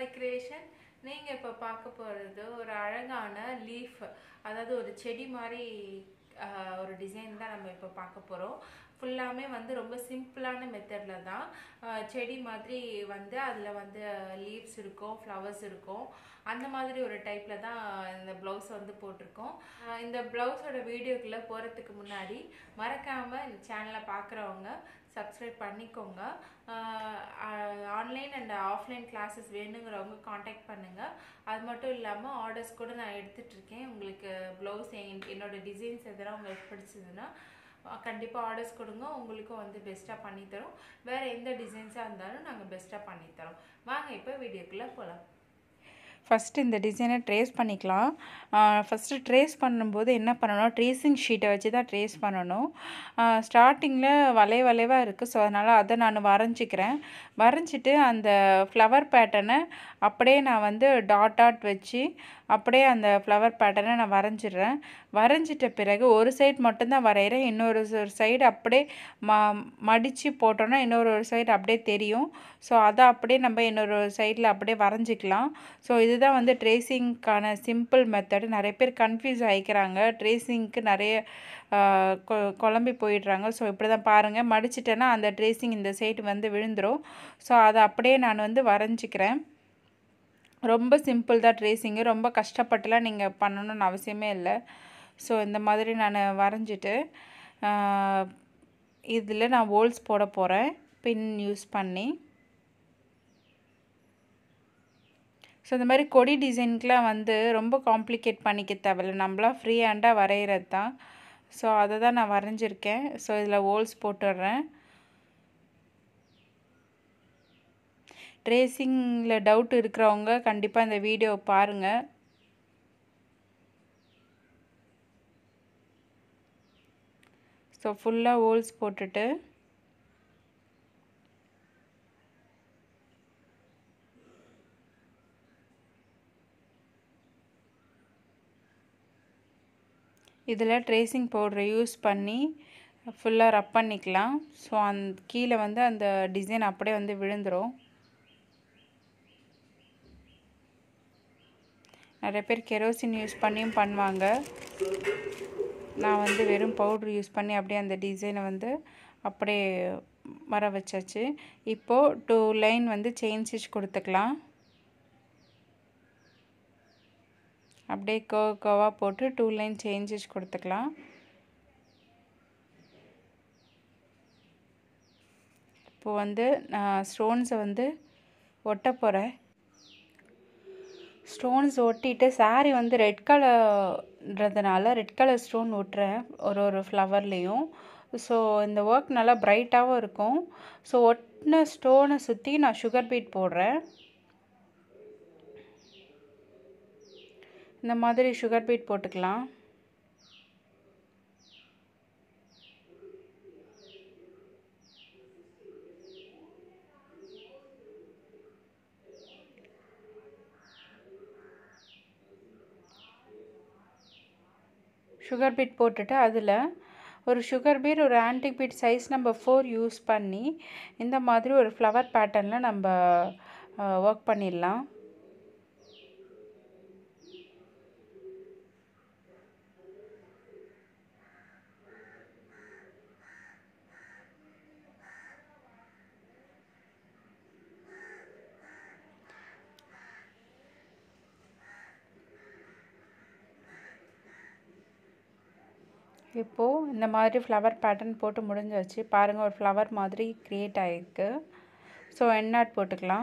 creation நீங்கள் இப்போ பார்க்க போகிறது ஒரு அழகான லீஃப் அதாவது ஒரு செடி மாதிரி ஆஹ், ஒரு டிசைன் தான் நம்ம இப்போ பார்க்க போகிறோம் ஃபுல்லாமே வந்து ரொம்ப சிம்பிளான மெத்தடில் தான் ஆஹ், செடி மாதிரி வந்து அதில் வந்து லீவ்ஸ் இருக்கும் ஃப்ளவர்ஸ் இருக்கும் அந்த மாதிரி ஒரு டைப்பில் தான் இந்த ப்ளவுஸ் வந்து போட்டிருக்கோம் ஆஹ், இந்த ப்ளவுஸோட வீடியோக்குள்ளே போகிறதுக்கு முன்னாடி மறக்காமல் இந்த சேனலை பார்க்குறவங்க சப்ஸ்கிரைப் பண்ணிக்கோங்க ஆன்லைன் அண்ட் ஆஃப்லைன் கிளாஸஸ் வேணுங்கிறவங்க காண்டாக்ட் பண்ணுங்கள் அது மட்டும் இல்லாமல் ஆர்டர்ஸ் கூட நான் எடுத்துட்ருக்கேன் உங்களுக்கு ப்ளவுஸ் என்னோட டிசைன்ஸ் எதனா உங்களுக்கு பிடிச்சதுன்னா கண்டிப்பாக ஆர்டர்ஸ் கொடுங்க உங்களுக்கும் வந்து பெஸ்ட்டாக பண்ணித்தரோம் வேறு எந்த டிசைன்ஸாக இருந்தாலும் நாங்கள் பெஸ்ட்டாக பண்ணித்தரோம் வாங்க இப்போ வீடியோக்குள்ளே போகலாம் ஃபஸ்ட்டு இந்த டிசைனை ட்ரேஸ் பண்ணிக்கலாம் ஃபஸ்ட்டு ட்ரேஸ் பண்ணும்போது என்ன பண்ணணும் ட்ரேசிங் ஷீட்டை வச்சு தான் ட்ரேஸ் பண்ணணும் ஸ்டார்டிங்கில் வளைய வளைவாக இருக்குது ஸோ அதனால் அதை நான் வரைஞ்சிக்கிறேன் வரைஞ்சிட்டு அந்த ஃப்ளவர் பேட்டர்னை அப்படியே நான் வந்து டாட் டாட் வச்சு அப்படியே அந்த ஃப்ளவர் பேட்டர்னை நான் வரைஞ்சிடுறேன் வரைஞ்சிட்ட பிறகு ஒரு சைடு மட்டும்தான் வரைகிறேன் இன்னொரு ஒரு சைடு அப்படியே ம மடித்து போட்டோன்னா இன்னொரு ஒரு சைடு அப்படியே தெரியும் ஸோ அதை அப்படியே நம்ம இன்னொரு சைடில் அப்படியே வரைஞ்சிக்கலாம் ஸோ இதுதான் வந்து ட்ரேசிங்க்கான சிம்பிள் மெத்தடு நிறைய பேர் கன்ஃபியூஸ் ஆகிக்கிறாங்க ட்ரேசிங்க்கு நிறைய ஆஹ், கொ- குழம்பி போயிடுறாங்க ஸோ இப்படி தான் பாருங்கள் மடிச்சிட்டேன்னா அந்த ட்ரேசிங் இந்த சைடு வந்து விழுந்துடும் ஸோ அதை அப்படியே நான் வந்து வரைஞ்சிக்கிறேன் ரொம்ப சிம்பிள் தான் ட்ரேசிங்கு ரொம்ப கஷ்டப்பட்டுலாம் நீங்கள் பண்ணணும்னு அவசியமே இல்லை ஸோ இந்த மாதிரி நான் வரைஞ்சிட்டு இதில் நான் ஹோல்ஸ் போட போகிறேன் பின் யூஸ் பண்ணி ஸோ இந்த மாதிரி கொடி டிசைனுக்குலாம் வந்து ரொம்ப காம்ப்ளிகேட் பண்ணிக்க தேவையில்ல நம்மளாம் ஃப்ரீ ஹேண்டாக வரைகிறது தான் ஸோ அதை தான் நான் வரைஞ்சிருக்கேன் ஸோ இதில் ஹோல்ஸ் போட்டுடுறேன் ட்ரேசிங்கில் டவுட் இருக்கிறவங்க கண்டிப்பாக இந்த வீடியோ பாருங்கள் ஸோ ஃபுல்லாக ஹோல்ஸ் போட்டுட்டு இதில் ட்ரேசிங் பவுடரை யூஸ் பண்ணி ஃபுல்லாக ரப் பண்ணிக்கலாம் ஸோ அந்த கீழே வந்து அந்த டிசைன் அப்படியே வந்து விழுந்துடும் நிறைய பேர் கெரோசின் யூஸ் பண்ணியும் பண்ணுவாங்க நான் வந்து வெறும் பவுட்ரு யூஸ் பண்ணி அப்படியே அந்த டிசைனை வந்து அப்படியே வர வச்சாச்சு இப்போது டூ லைன் வந்து செயின் ஸ்டிச் கொடுத்துக்கலாம் அப்படியே கர்வ் கர்வாக போட்டு டூ லைன் செயின் ஸ்டிச் கொடுத்துக்கலாம் இப்போ வந்து நான் ஸ்டோன்ஸை வந்து ஒட்ட போகிறேன் ஸ்டோன்ஸ் ஒட்டிட்டு saree வந்து ரெட் கலர்ன்றதுனால ரெட் கலர் ஸ்டோன் ஒட்டுறேன் ஒரு ஒரு ஃப்ளவர்லேயும் ஸோ இந்த ஒர்க் நல்லா பிரைட்டாகவும் இருக்கும் ஸோ ஒட்டின ஸ்டோனை சுற்றி நான் சுகர் பீட் போடுறேன் இந்த மாதிரி சுகர் பீட் போட்டுக்கலாம் சுகர் பீட் போட்டுட்டு அதில் ஒரு சுகர் பீட் ஒரு antique bead size number four use பண்ணி இந்த மாதிரி ஒரு ஃப்ளவர் பேட்டர்னில் நம்ம ஒர்க் பண்ணிடலாம் இப்போது இந்த மாதிரி ஃப்ளவர் பேட்டர்ன் போட்டு முடிஞ்சாச்சு பாருங்கள் ஒரு ஃப்ளவர் மாதிரி க்ரியேட் ஆகிருக்கு ஸோ எண்ணாட் போட்டுக்கலாம்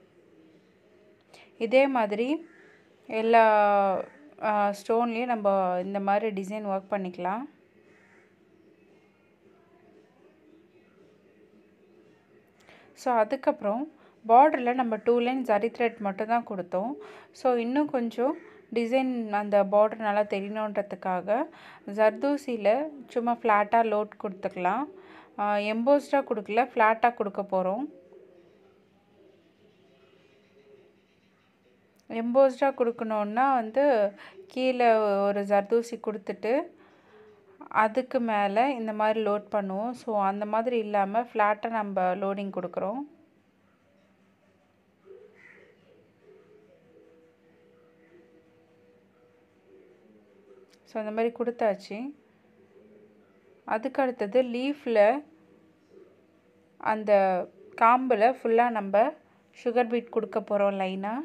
இதே மாதிரி எல்லா ஸ்டோன்லேயும் நம்ம இந்த மாதிரி டிசைன் ஒர்க் பண்ணிக்கலாம் ஸோ அதுக்கப்புறம் பார்டரில் நம்ம டூ லைன் ஜரி த்ரெட் மட்டும் தான் கொடுத்தோம் ஸோ இன்னும் கொஞ்சம் டிசைன் அந்த பார்டர் நல்லா தெரியணுன்றதுக்காக ஜர்தூசியில் சும்மா ஃப்ளாட்டாக லோட் கொடுத்துக்கலாம் எம்போஸ்டாக கொடுக்கல ஃப்ளாட்டாக கொடுக்க போகிறோம் எம்போஸ்டாக கொடுக்கணுன்னா வந்து கீழே ஒரு ஜர்தூசி கொடுத்துட்டு அதுக்கு மேலே இந்த மாதிரி லோட் பண்ணுவோம் ஸோ அந்த மாதிரி இல்லாமல் ஃப்ளாட்டாக நம்ம லோடிங் கொடுக்குறோம் ஸோ அந்த மாதிரி கொடுத்தாச்சு அதுக்கு அடுத்தது லீஃபில் அந்த காம்பில் ஃபுல்லாக நம்ம சுகர் பீட் கொடுக்க போகிறோம் லைனாக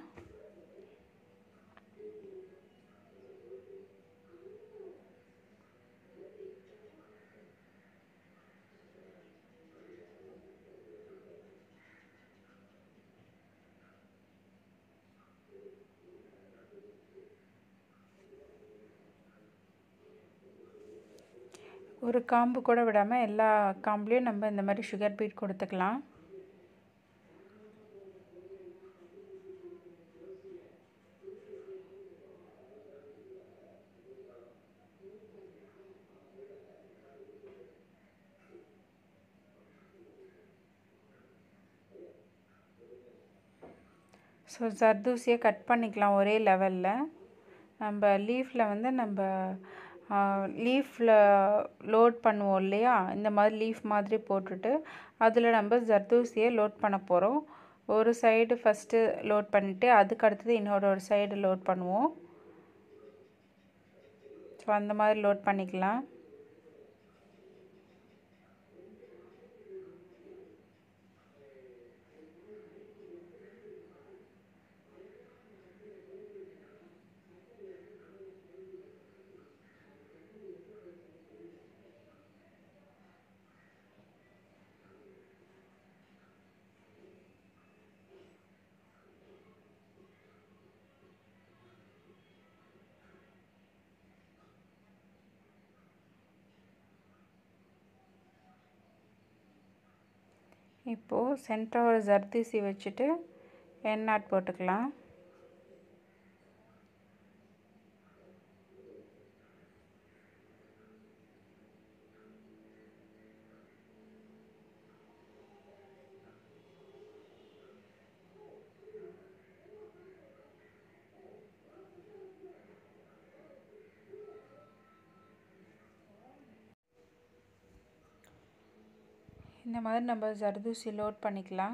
ஒரு காம்பு கூட விடாமல் எல்லா காம்புலேயும் நம்ம இந்த மாதிரி சுகர் பீட் கொடுத்துக்கலாம் ஸோ ஜர்தூசியை கட் பண்ணிக்கலாம் ஒரே லெவலில் நம்ம லீஃபில் வந்து நம்ம லீஃபில் லோட் பண்ணுவோம் இல்லையா இந்த மாதிரி லீஃப் மாதிரி போட்டுட்டு அதில் நம்ம ஜர்தூசியை லோட் பண்ண போகிறோம் ஒரு சைடு ஃபஸ்ட்டு லோட் பண்ணிவிட்டு அதுக்கு அடுத்தது இன்னொரு ஒரு சைடு லோட் பண்ணுவோம் ஸோ அந்த மாதிரி லோட் பண்ணிக்கலாம் இப்போது சென்டர் ஒரு ஜர்தீசி வச்சுட்டு எண்ணாட் போட்டுக்கலாம் இந்த மாதிரி நம்ம ஜர்தூசி லோட் பண்ணிக்கலாம்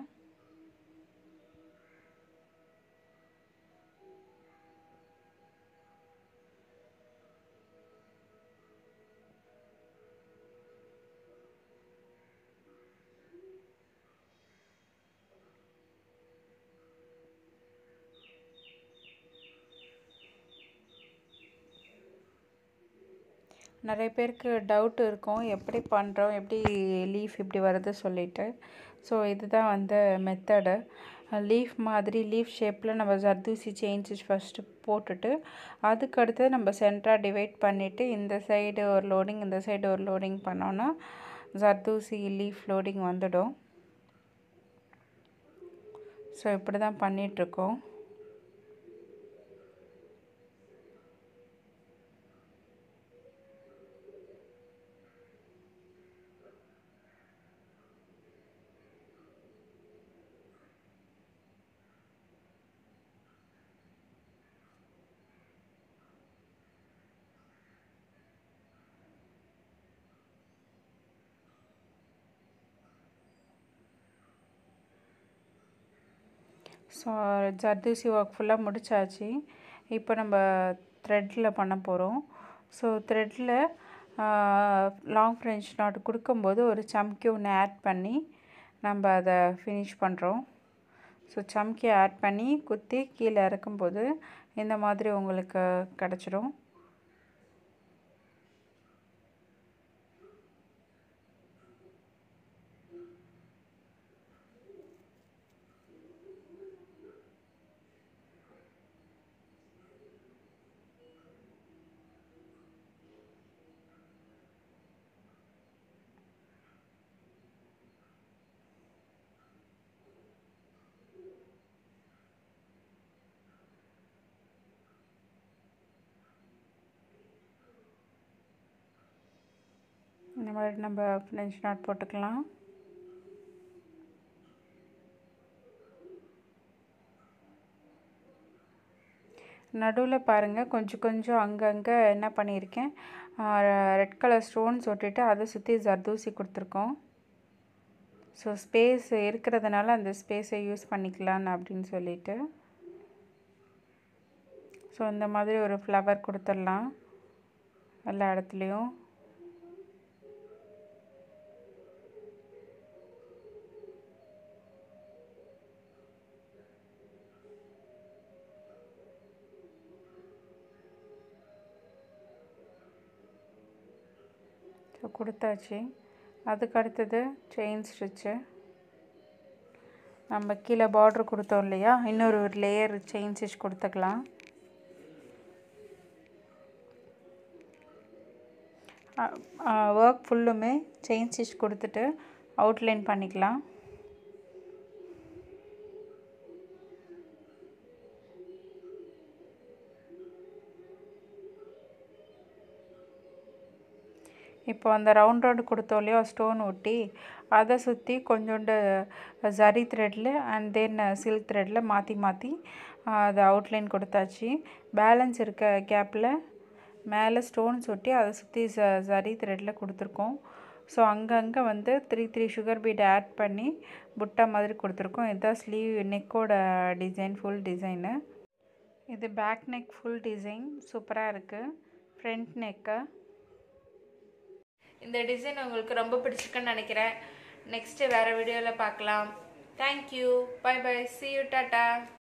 நிறைய பேருக்கு டவுட் இருக்கும் எப்படி பண்ணுறோம் எப்படி லீஃப் இப்படி வருது சொல்லிட்டு ஸோ இதுதான் வந்து மெத்தடு லீஃப் மாதிரி லீஃப் ஷேப்பில் நம்ம ஜர்தூசி செயின்ஸ் ஃபஸ்ட்டு போட்டுட்டு அதுக்கு அடுத்து நம்ம சென்டராக டிவைட் பண்ணிவிட்டு இந்த சைடு ஒரு லோடிங் இந்த சைடு ஒரு லோடிங் பண்ணோன்னா ஜர்தூசி லீஃப் லோடிங் வந்துடும் ஸோ இப்படி தான் பண்ணிகிட்ருக்கோம் ஸோ ஜர்தூசி ஒர்க் ஃபுல்லாக முடிச்சாச்சு இப்போ நம்ம த்ரெட்டில் பண்ண போகிறோம் ஸோ த்ரெட்டில் லாங் ஃப்ரெஞ்ச் நாட் கொடுக்கும்போது ஒரு சம்கி ஒன்று ஆட் பண்ணி நம்ம அதை ஃபினிஷ் பண்ணுறோம் ஸோ சம்கி ஆட் பண்ணி குத்தி கீழே இறக்கும்போது இந்த மாதிரி உங்களுக்கு கிடச்சிரும் இந்த மாதிரி நம்ம ஃப்ரெஞ்ச் நாட் போட்டுக்கலாம் நடுவில் பாருங்கள் கொஞ்சம் கொஞ்சம் அங்கங்கே என்ன பண்ணியிருக்கேன் ரெட் கலர் ஸ்டோன்ஸ் ஒட்டிட்டு அதை சுற்றி ஜர்தூசி கொடுத்துருக்கோம் ஸோ ஸ்பேஸ் இருக்கிறதுனால அந்த ஸ்பேஸை யூஸ் பண்ணிக்கலான்னு அப்படின்னு சொல்லிட்டு ஸோ இந்த மாதிரி ஒரு ஃப்ளவர் கொடுத்துடலாம் எல்லா இடத்துலையும் ஸோ கொடுத்தாச்சு அதுக்கு அடுத்தது செயின் ஸ்டிச்சு நம்ம கீழே பார்ட்ரு கொடுத்தோம் இல்லையா இன்னொரு ஒரு லேயர் செயின் ஸ்டிச் கொடுத்துக்கலாம் ஒர்க் ஃபுல்லுமே செயின் ஸ்டிச் கொடுத்துட்டு அவுட்லைன் பண்ணிக்கலாம் இப்போ அந்த ரவுண்ட் ரவுண்டு கொடுத்தோம் இல்லையா ஸ்டோன் ஒட்டி அதை சுற்றி கொஞ்சோண்டு ஜரி த்ரெட்டில் அண்ட் தென் சில்க் த்ரெட்டில் மாற்றி மாற்றி அது அவுட்லைன் கொடுத்தாச்சு பேலன்ஸ் இருக்க கேப்பில் மேலே ஸ்டோன்ஸ் ஒட்டி அதை சுற்றி ஜ ஜரி த்ரெட்டில் கொடுத்துருக்கோம் ஸோ அங்கங்கே வந்து three three sugar bead add பண்ணி புட்டா மாதிரி கொடுத்துருக்கோம் இதுதான் ஸ்லீவ் நெக்கோட டிசைன் ஃபுல் டிசைனு இது பேக் நெக் ஃபுல் டிசைன் சூப்பராக இருக்குது ஃப்ரண்ட் நெக்கு இந்த டிசைன் உங்களுக்கு ரொம்ப பிடிச்சிருக்குன்னு நினைக்கிறேன் நெக்ஸ்ட்டு வேறு வீடியோவில் பார்க்கலாம் thank you bye bye see you tata